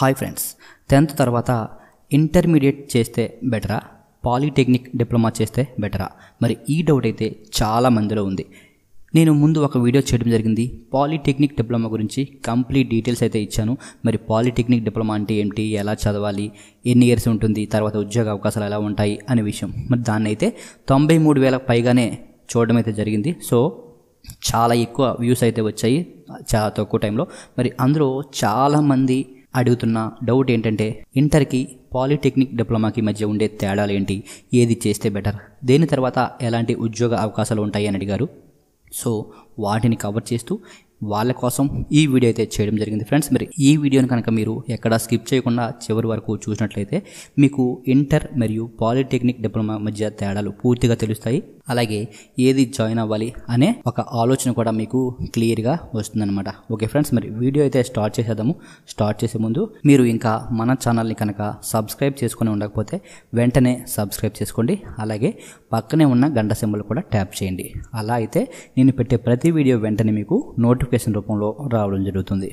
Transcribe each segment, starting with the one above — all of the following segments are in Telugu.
హాయ్ ఫ్రెండ్స్ టెన్త్ తర్వాత ఇంటర్మీడియట్ చేస్తే బెటరా పాలిటెక్నిక్ డిప్లొమా చేస్తే బెటరా మరి ఈ డౌట్ అయితే చాలా మందిలో ఉంది నేను ముందు ఒక వీడియో చేయడం జరిగింది పాలిటెక్నిక్ డిప్లొమా గురించి కంప్లీట్ డీటెయిల్స్ అయితే ఇచ్చాను మరి పాలిటెక్నిక్ డిప్లొమా అంటే ఏమిటి ఎలా చదవాలి ఎన్ని ఇయర్స్ ఉంటుంది తర్వాత ఉద్యోగ అవకాశాలు ఎలా ఉంటాయి అనే విషయం మరి దాన్ని అయితే తొంభై మూడు వేల పైగానే చూడడం అయితే జరిగింది సో చాలా ఎక్కువ వ్యూస్ అయితే వచ్చాయి చాలా తక్కువ టైంలో మరి అందులో చాలామంది అడుగుతున్న డౌట్ ఏంటంటే ఇంటర్కి పాలిటెక్నిక్ డిప్లొమాకి మధ్య ఉండే తేడాలు ఏంటి ఏది చేస్తే బెటర్ దేని తర్వాత ఎలాంటి ఉద్యోగ అవకాశాలు ఉంటాయి అని అడిగారు సో వాటిని కవర్ చేస్తూ వాళ్ళ కోసం ఈ వీడియో అయితే చేయడం జరిగింది ఫ్రెండ్స్ మరి ఈ వీడియోని కనుక మీరు ఎక్కడా స్కిప్ చేయకుండా చివరి వరకు చూసినట్లయితే మీకు ఇంటర్ మరియు పాలిటెక్నిక్ డిప్లొమా మధ్య తేడాలు పూర్తిగా తెలుస్తాయి అలాగే ఏది జాయిన్ అవ్వాలి అనే ఒక ఆలోచన కూడా మీకు క్లియర్గా వస్తుందన్నమాట ఓకే ఫ్రెండ్స్ మరి వీడియో అయితే స్టార్ట్ చేసేద్దాము స్టార్ట్ చేసే ముందు మీరు ఇంకా మన ఛానల్ని కనుక సబ్స్క్రైబ్ చేసుకుని ఉండకపోతే వెంటనే సబ్స్క్రైబ్ చేసుకోండి అలాగే పక్కనే ఉన్న గంట సింబల్ కూడా ట్యాప్ చేయండి అలా అయితే నేను పెట్టే ప్రతి వీడియో వెంటనే మీకు నోటిఫికేషన్ రూపంలో రావడం జరుగుతుంది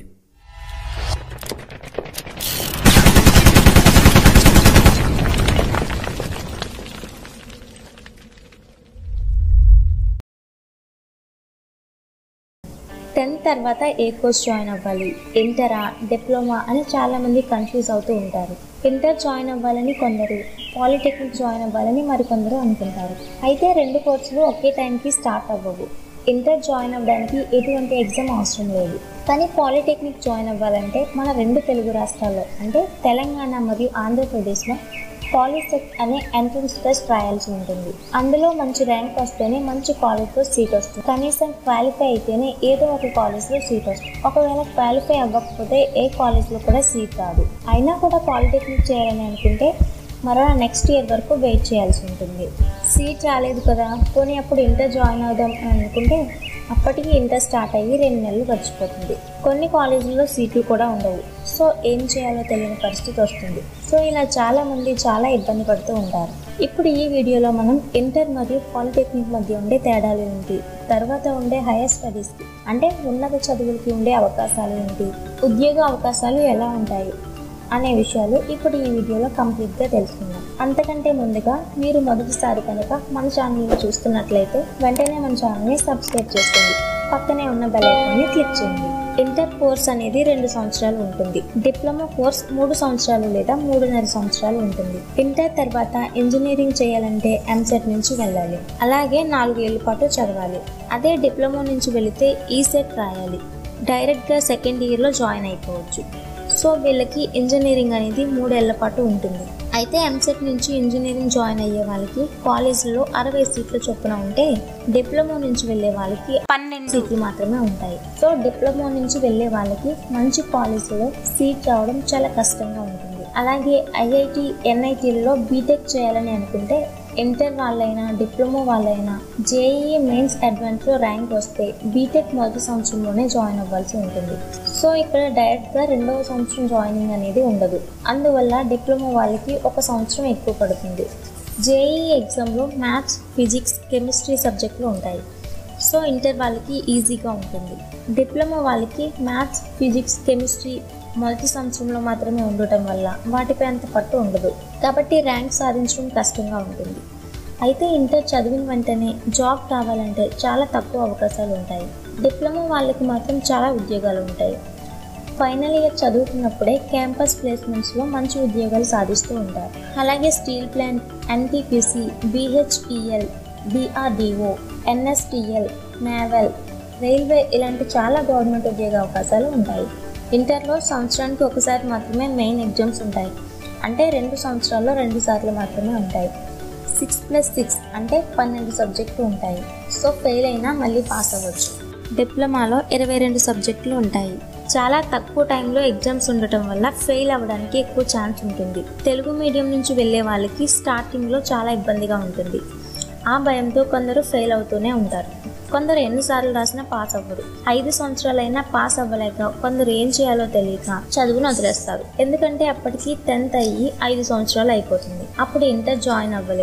టెన్త్ తర్వాత ఏ కోర్స్ జాయిన్ అవ్వాలి ఇంటరా డిప్లొమా అని చాలామంది కన్ఫ్యూజ్ అవుతూ ఉంటారు ఇంటర్ జాయిన్ అవ్వాలని కొందరు పాలిటెక్నిక్ జాయిన్ అవ్వాలని మరికొందరు అనుకుంటారు అయితే రెండు కోర్సులు ఒకే టైంకి స్టార్ట్ అవ్వవు ఇంటర్ జాయిన్ అవ్వడానికి ఎటువంటి ఎగ్జామ్ అవసరం లేదు కానీ పాలిటెక్నిక్ జాయిన్ అవ్వాలంటే మన రెండు తెలుగు రాష్ట్రాల్లో అంటే తెలంగాణ మరియు ఆంధ్రప్రదేశ్లో పాలిటెక్ అనే ఎంట్రన్స్ టెస్ట్ రాయాల్సి ఉంటుంది అందులో మంచి ర్యాంక్ వస్తేనే మంచి కాలేజ్లో సీట్ వస్తుంది కనీసం క్వాలిఫై అయితేనే ఏదో ఒక కాలేజ్లో సీట్ వస్తుంది ఒకవేళ క్వాలిఫై అవ్వకపోతే ఏ కాలేజ్లో కూడా సీట్ రాదు అయినా కూడా పాలిటెక్నిక్ చేయాలని అనుకుంటే మరో నెక్స్ట్ ఇయర్ వరకు వెయిట్ చేయాల్సి ఉంటుంది సీట్ రాలేదు కదా పోనీ అప్పుడు ఇంటర్ జాయిన్ అవుదాం అని అనుకుంటే అప్పటికి ఇంటర్ స్టార్ట్ అయ్యి రెండు నెలలు గడిచిపోతుంది కొన్ని కాలేజీల్లో సీట్లు కూడా ఉండవు సో ఏం చేయాలో తెలియని పరిస్థితి వస్తుంది సో ఇలా చాలా మంది చాలా ఇబ్బంది పడుతూ ఉంటారు ఇప్పుడు ఈ వీడియోలో మనం ఇంటర్ మరియు పాలిటెక్నిక్ మధ్య ఉండే తేడాలు ఏంటి తర్వాత ఉండే హైయర్ స్టడీస్కి అంటే ఉన్నత చదువులకి ఉండే అవకాశాలు ఏంటి ఉద్యోగ అవకాశాలు ఎలా ఉంటాయి అనే విషయాలు ఇప్పుడు ఈ వీడియోలో కంప్లీట్గా తెలుసుకుందాం అంతకంటే ముందుగా మీరు మొదటిసారి కనుక మన ఛానల్ని చూస్తున్నట్లయితే వెంటనే మన ఛానల్ని సబ్స్క్రైబ్ చేసుకోండి పక్కనే ఉన్న బెల్ ఐకాన్ని క్లిక్ చేయండి ఇంటర్ కోర్స్ అనేది రెండు సంవత్సరాలు ఉంటుంది డిప్లొమా కోర్స్ మూడు సంవత్సరాలు లేదా మూడున్నర సంవత్సరాలు ఉంటుంది ఇంటర్ తర్వాత ఇంజనీరింగ్ చేయాలంటే ఎంసెట్ నుంచి వెళ్ళాలి అలాగే నాలుగేళ్ల పాటు చదవాలి అదే డిప్లొమా నుంచి వెళితే ఈసెట్ రాయాలి డైరెక్ట్గా సెకండ్ ఇయర్లో జాయిన్ అయిపోవచ్చు సో వీళ్ళకి ఇంజనీరింగ్ అనేది మూడేళ్ల పాటు ఉంటుంది అయితే ఎంసెట్ నుంచి ఇంజనీరింగ్ జాయిన్ అయ్యే వాళ్ళకి కాలేజీలో అరవై సీట్లు చొప్పున ఉంటే డిప్లొమా నుంచి వెళ్ళే వాళ్ళకి పన్నెండు సీట్లు మాత్రమే ఉంటాయి సో డిప్లొమా నుంచి వెళ్ళే వాళ్ళకి మంచి కాలేజీలో సీట్ రావడం చాలా కష్టంగా ఉంటుంది అలాగే ఐఐటి ఎన్ఐటీలలో బీటెక్ చేయాలని అనుకుంటే ఇంటర్ వాళ్ళైనా డిప్లొమా వాళ్ళైనా జేఈఈ మెయిన్స్ అడ్వాన్స్లో ర్యాంక్ వస్తే బీటెక్ మొదటి సంవత్సరంలోనే జాయిన్ అవ్వాల్సి ఉంటుంది సో ఇక్కడ డైరెక్ట్గా రెండవ సంవత్సరం జాయినింగ్ అనేది ఉండదు అందువల్ల డిప్లొమా వాళ్ళకి ఒక సంవత్సరం ఎక్కువ పడుతుంది జేఈఈ ఎగ్జామ్లో మ్యాథ్స్ ఫిజిక్స్ కెమిస్ట్రీ సబ్జెక్టులు ఉంటాయి సో ఇంటర్ వాళ్ళకి ఈజీగా ఉంటుంది డిప్లొమా వాళ్ళకి మ్యాథ్స్ ఫిజిక్స్ కెమిస్ట్రీ మొదటి సంవత్సరంలో మాత్రమే ఉండటం వల్ల వాటిపై అంత పట్టు ఉండదు కాబట్టి ర్యాంక్ సాధించడం కష్టంగా ఉంటుంది అయితే ఇంటర్ చదివిన వెంటనే జాబ్ కావాలంటే చాలా తక్కువ అవకాశాలు ఉంటాయి డిప్లొమా వాళ్ళకి మాత్రం చాలా ఉద్యోగాలు ఉంటాయి ఫైనల్ ఇయర్ చదువుతున్నప్పుడే క్యాంపస్ ప్లేస్మెంట్స్లో మంచి ఉద్యోగాలు సాధిస్తూ ఉంటారు అలాగే steel plant NTPC BHEL DRDO NSTL naval railway ఇలాంటి చాలా గవర్నమెంట్ ఉద్యోగ అవకాశాలు ఉంటాయి ఇంటర్లో సంవత్సరానికి ఒకసారి మాత్రమే మెయిన్ ఎగ్జామ్స్ ఉంటాయి అంటే రెండు సంవత్సరాల్లో రెండు సార్లు మాత్రమే ఉంటాయి సిక్స్ ప్లస్ సిక్స్ అంటే పన్నెండు సబ్జెక్టులు ఉంటాయి సో ఫెయిల్ అయినా మళ్ళీ పాస్ అవ్వచ్చు డిప్లొమాలో ఇరవై రెండు సబ్జెక్టులు ఉంటాయి చాలా తక్కువ టైంలో ఎగ్జామ్స్ ఉండటం వల్ల ఫెయిల్ అవ్వడానికి ఎక్కువ ఛాన్స్ ఉంటుంది తెలుగు మీడియం నుంచి వెళ్ళే వాళ్ళకి స్టార్టింగ్లో చాలా ఇబ్బందిగా ఉంటుంది ఆ భయంతో కొందరు ఫెయిల్ అవుతూనే ఉంటారు కొందరు ఎన్నిసార్లు రాసినా పాస్ అవ్వరు ఐదు సంవత్సరాలైనా పాస్ అవ్వలేక కొందరు ఏం చేయాలో తెలియక చదువును వదిలేస్తారు ఎందుకంటే అప్పటికి టెన్త్ అయ్యి ఐదు సంవత్సరాలు అయిపోతుంది అప్పుడు ఇంటర్ జాయిన్ అవ్వలేరు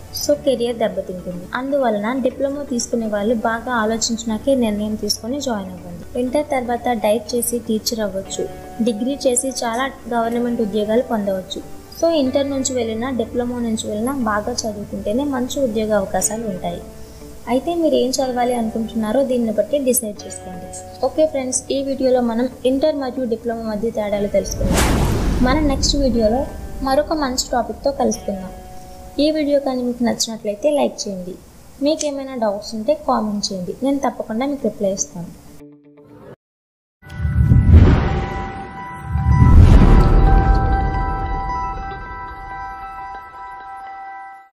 సో కెరియర్ దెబ్బతింటుంది అందువలన డిప్లొమా తీసుకునే వాళ్ళు బాగా ఆలోచించినాకే నిర్ణయం తీసుకొని జాయిన్ అవ్వండి ఇంటర్ తర్వాత డైట్ చేసి టీచర్ అవ్వచ్చు డిగ్రీ చేసి చాలా గవర్నమెంట్ ఉద్యోగాలు పొందవచ్చు సో ఇంటర్ నుంచి వెళ్ళినా డిప్లొమా నుంచి వెళ్ళినా బాగా చదువుకుంటేనే మంచి ఉద్యోగ అవకాశాలు ఉంటాయి అయితే మీరు ఏం చదవాలి అనుకుంటున్నారో దీన్ని బట్టి డిసైడ్ చేసుకోండి ఓకే ఫ్రెండ్స్ ఈ వీడియోలో మనం ఇంటర్ మరియు డిప్లొమా మధ్య తేడాలు తెలుసుకుందాం మనం నెక్స్ట్ వీడియోలో మరొక మంచి టాపిక్తో కలుసుకుందాం ఈ వీడియో కానీ మీకు నచ్చినట్లయితే లైక్ చేయండి మీకు ఏమైనా డౌట్స్ ఉంటే కామెంట్ చేయండి నేను తప్పకుండా మీకు రిప్లై ఇస్తాను